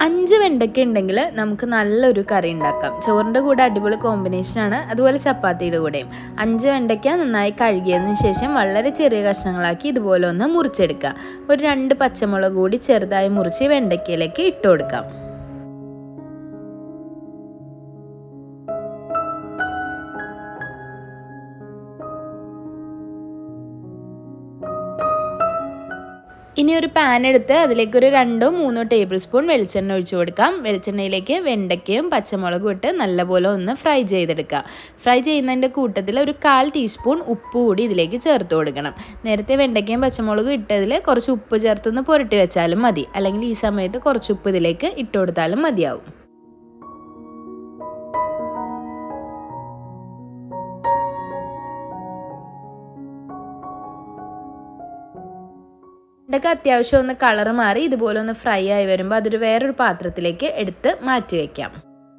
അഞ്ച് വെണ്ടയ്ക്ക ഉണ്ടെങ്കിൽ നമുക്ക് നല്ലൊരു കറി ഉണ്ടാക്കാം ചോറിൻ്റെ കൂടെ അടിപൊളി കോമ്പിനേഷനാണ് അതുപോലെ ചപ്പാത്തിയുടെ കൂടെയും അഞ്ച് വെണ്ടയ്ക്ക നന്നായി കഴുകിയതിന് ശേഷം വളരെ ചെറിയ കഷ്ണങ്ങളാക്കി ഇതുപോലെ ഒന്ന് മുറിച്ചെടുക്കുക ഒരു രണ്ട് പച്ചമുളക് കൂടി ചെറുതായി മുറിച്ച് വെണ്ടയ്ക്കയിലേക്ക് ഇട്ട് കൊടുക്കാം ഇനി ഒരു പാൻ എടുത്ത് അതിലേക്ക് ഒരു രണ്ടോ മൂന്നോ ടേബിൾ സ്പൂൺ വെളിച്ചെണ്ണ ഒഴിച്ചു കൊടുക്കാം വെളിച്ചെണ്ണയിലേക്ക് വെണ്ടയ്ക്കയും പച്ചമുളകും ഇട്ട് നല്ലപോലെ ഒന്ന് ഫ്രൈ ചെയ്തെടുക്കുക ഫ്രൈ ചെയ്യുന്നതിൻ്റെ കൂട്ടത്തിൽ ഒരു കാൽ ടീസ്പൂൺ ഉപ്പ് കൂടി ഇതിലേക്ക് ചേർത്ത് കൊടുക്കണം നേരത്തെ വെണ്ടയ്ക്കയും പച്ചമുളകും ഇട്ടതിൽ കുറച്ച് ഉപ്പ് ചേർത്തൊന്ന് പുരട്ടി വെച്ചാലും മതി അല്ലെങ്കിൽ ഈ സമയത്ത് കുറച്ച് ഉപ്പ് ഇതിലേക്ക് ഇട്ട് കൊടുത്താലും മതിയാവും ഇതൊക്കെ അത്യാവശ്യം ഒന്ന് കളർ മാറി ഇതുപോലെ ഒന്ന് ഫ്രൈ ആയി വരുമ്പോൾ അതൊരു വേറൊരു പാത്രത്തിലേക്ക് എടുത്ത് മാറ്റി വയ്ക്കാം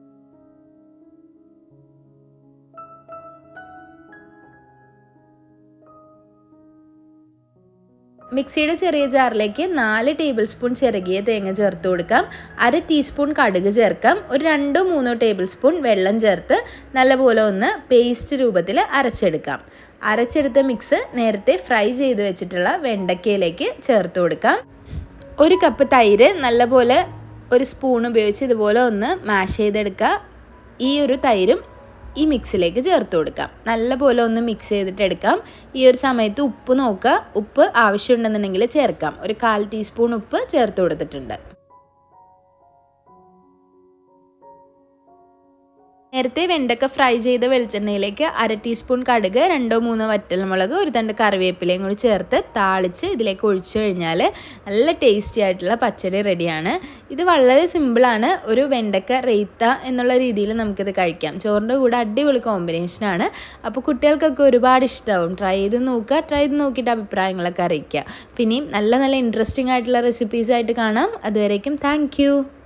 മിക്സിയുടെ ചെറിയ ജാറിലേക്ക് നാല് ടേബിൾ സ്പൂൺ ചിരകിയ തേങ്ങ ചേർത്ത് കൊടുക്കാം അര ടീസ്പൂൺ കടുക് ചേർക്കാം ഒരു രണ്ടോ മൂന്നോ ടേബിൾ സ്പൂൺ വെള്ളം ചേർത്ത് നല്ലപോലെ ഒന്ന് പേസ്റ്റ് രൂപത്തിൽ അരച്ചെടുക്കാം അരച്ചെടുത്ത മിക്സ് നേരത്തെ ഫ്രൈ ചെയ്ത് വെച്ചിട്ടുള്ള വെണ്ടയ്ക്കയിലേക്ക് ചേർത്ത് കൊടുക്കാം ഒരു കപ്പ് തൈര് നല്ലപോലെ ഒരു സ്പൂൺ ഉപയോഗിച്ച് ഇതുപോലെ ഒന്ന് മാഷ് ചെയ്തെടുക്കുക ഈ ഒരു തൈരും ഈ മിക്സിലേക്ക് ചേർത്ത് കൊടുക്കാം നല്ലപോലെ ഒന്ന് മിക്സ് ചെയ്തിട്ട് എടുക്കാം ഈ ഒരു സമയത്ത് ഉപ്പ് നോക്കുക ഉപ്പ് ആവശ്യമുണ്ടെന്നുണ്ടെങ്കിൽ ചേർക്കാം ഒരു കാൽ ടീസ്പൂൺ ഉപ്പ് ചേർത്ത് കൊടുത്തിട്ടുണ്ട് നേരത്തെ വെണ്ടക്ക ഫ്രൈ ചെയ്ത വെളിച്ചെണ്ണയിലേക്ക് അര ടീസ്പൂൺ കടുക് രണ്ടോ മൂന്നോ വറ്റൽമുളക് ഒരു തണ്ട് കറിവേപ്പിലയും കൂടി ചേർത്ത് താളിച്ച് ഇതിലേക്ക് ഒഴിച്ചു കഴിഞ്ഞാൽ നല്ല ടേസ്റ്റി ആയിട്ടുള്ള പച്ചടി റെഡിയാണ് ഇത് വളരെ സിമ്പിളാണ് ഒരു വെണ്ടക്ക റെയ്ത്ത എന്നുള്ള രീതിയിൽ നമുക്കിത് കഴിക്കാം ചോറിൻ്റെ കൂടെ അടിപൊളി കോമ്പിനേഷനാണ് അപ്പോൾ കുട്ടികൾക്കൊക്കെ ഒരുപാട് ഇഷ്ടമാവും ട്രൈ ചെയ്ത് നോക്കുക ട്രൈ ചെയ്ത് നോക്കിയിട്ട് അഭിപ്രായങ്ങളൊക്കെ അറിയിക്കുക പിന്നെയും നല്ല നല്ല ഇൻട്രസ്റ്റിംഗ് ആയിട്ടുള്ള റെസിപ്പീസായിട്ട് കാണാം അതുവരേക്കും താങ്ക്